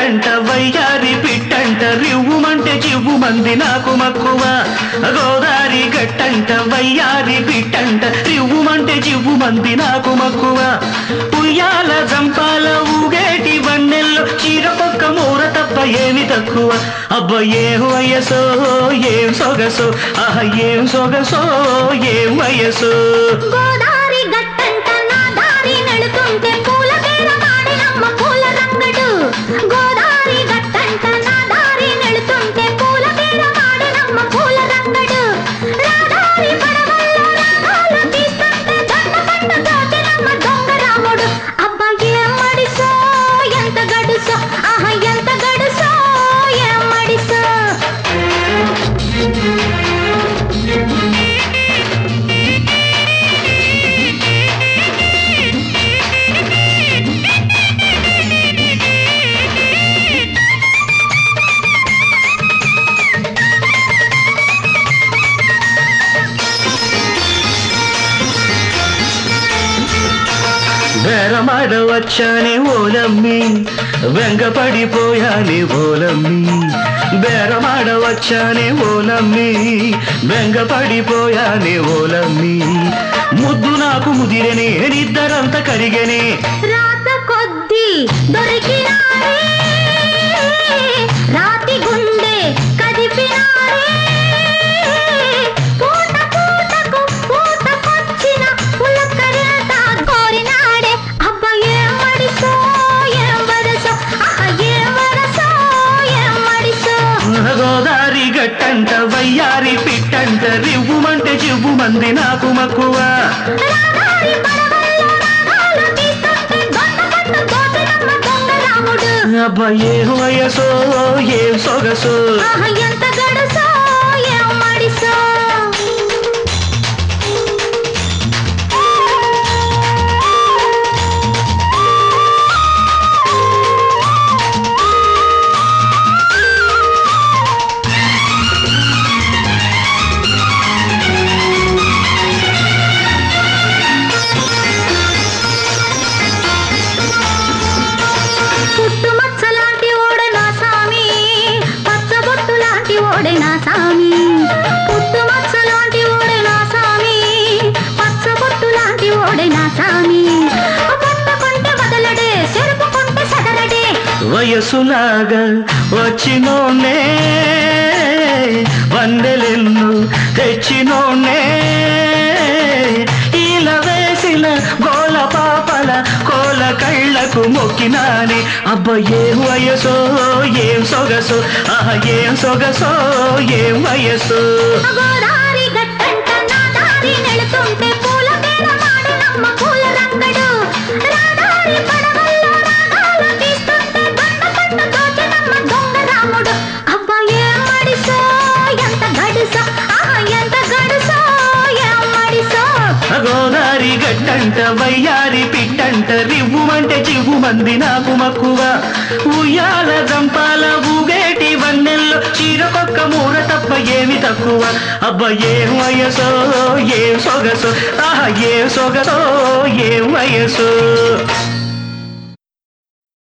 గట్టంట వయ్యారి పిట్టంట రివ్వుమంటే చివ్వుమంది నాకు మక్కువ గోదారి గట్టంట వయ్యారి పిట్టంట రివ్వుమంటే చివ్వుమంది నాకు మక్కువ ఉయ్యాల జంపాల ఊగేటి వన్నెల్లో చీర పక్క మూర తప్ప ఏమి తక్కువ అబ్బ ఏం వయసో ఏం సొగసో ఆహ ఏం సొగసో ఏం వయసో గోదారి గట్టంట నా దారి నడుతుంటే పూల బేరమాడినమ్మ పూల రంగడు గోదారి గట్టంట నా దారి నడుతుంటే పూల బేరమాడినమ్మ పూల రంగడు రాదారి పడవల్లో రాగాలు తీస్తుంటే దొండ పండు దోచినమ్మ దొంగ రాముడు అబ్బా ఏం మడిసో ఎంత గడుసో ఆహా ఎంత గడుసో ఏం మడిసో బేరమాడ వచ్చానే ఓలమ్మి వెంగపడిపోయానే ఓలమ్మి బేరమాడ వచ్చానే ఓలమ్మి వెంగపడిపోయానే ఓలమ్మి ముద్దు నాకు ముదిరనే నిద్దరంత కరిగనే రాత కొద్ది దొరికినారే రాతి గుండె కదిపినారే పూట పూటకు పూటకొచ్చిన పులకరింత కోరినాడే అబ్బ ఏం మడిసో ఏం వరసో ఆహా ఏం వరసో ఏం మడిసో గోదారి గట్టంట వయ్యారి పిట్టంట రివ్వుమంటే చివ్వుమంది నాకు మక్కువ రాదారి పడవల్లో రాగాలు తీస్తుంటే దొంగ పట్టు దోచినమ్మ దొంగ రాముడు అబ్బా ఏ వయసో ఏ సొగసో ఆహా ఎంత గడుసో ఏం మడిసో పుట్టుమచ్చ లాంటి ఓడే నా సామి పచ్చబొట్టు లాంటి ఓడే నా సామి పుట్టుమచ్చ లాంటి ఓడే నా సామి పచ్చబొట్టు లాంటి ఓడే నా సామి పట్టుకుంటే వదలడే చెరుపుకుంటే సదరడే వయసులాగా వచ్చినోనే వందెలెన్ను తెచ్చినోనే ఇలా వేసిన గోల పాపల కోల కళ్ళకు మొక్కినానే అబ్బ ఏం వయసో ఏం సొగసో ఆహ ఏం సొగసో ఏం వయసో గోదారి గట్టంట నా దారి నెడుతుంటే పూల బేరమాడినమ్మ పూల రంగడు రాదారి పడవల్లో రాగాలు తీస్తుంటే దొండ పట్టు దోచినమ్మ దొంగ రాముడు అబ్బా ఏం మడిసో ఎంత గడుసో ఆహా ఎంత గడుసో ఏం మడిసో గోదారి గట్టంట వయ్యారి పిట్టంట రివ్వుమంటే చివ్వుమంది నాకు మక్కువ ఉయ్యాల దంపాల ఊగేటి వన్నెల్లో చీరకొక్క మూర తప్ప ఏమి తక్కువ అబ్బ ఏం వయసో ఏం సొగసో ఆహా ఏం సొగసో ఏం వయసో